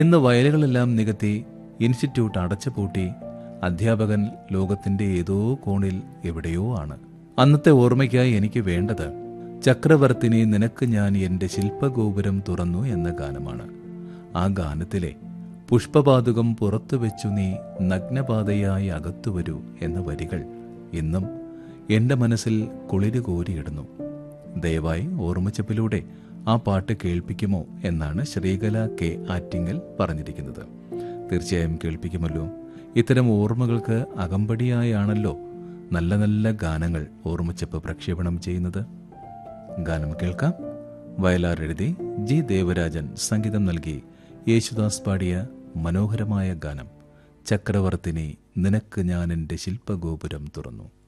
ഇന്ന് വയലുകളെല്ലാം നികത്തി ഇൻസ്റ്റിറ്റ്യൂട്ട് അടച്ചുപൂട്ടി അധ്യാപകൻ ലോകത്തിന്റെ ഏതോ കോണിൽ എവിടെയോ ആണ് അന്നത്തെ ഓർമ്മയ്ക്കായി എനിക്ക് വേണ്ടത് ചക്രവർത്തിനി നിനക്ക് ഞാൻ എന്റെ ശില്പഗോപുരം തുറന്നു എന്ന ഗാനമാണ് ആ ഗാനത്തിലെ പുഷ്പപാതുകം പുറത്തു വെച്ചു നീ നഗ്നപാതയായി അകത്തു വരൂ എന്ന വരികൾ ഇന്നും എന്റെ മനസ്സിൽ കുളിര് കോരിയിടുന്നു ദയവായി ഓർമ്മച്ചപ്പിലൂടെ ആ പാട്ട് കേൾപ്പിക്കുമോ എന്നാണ് ശ്രീകല കെ ആറ്റിങ്ങൽ പറഞ്ഞിരിക്കുന്നത് തീർച്ചയായും കേൾപ്പിക്കുമല്ലോ ഇത്തരം ഓർമ്മകൾക്ക് അകമ്പടിയായാണല്ലോ നല്ല നല്ല ഗാനങ്ങൾ ഓർമ്മച്ചപ്പ് പ്രക്ഷേപണം ചെയ്യുന്നത് ഗാനം കേൾക്കാം വയലാർ എഴുതി ജി ദേവരാജൻ സംഗീതം നൽകി യേശുദാസ് പാടിയ മനോഹരമായ ഗാനം ചക്രവർത്തിനി നിനക്ക് ഞാൻ എൻ്റെ ശില്പഗോപുരം തുറന്നു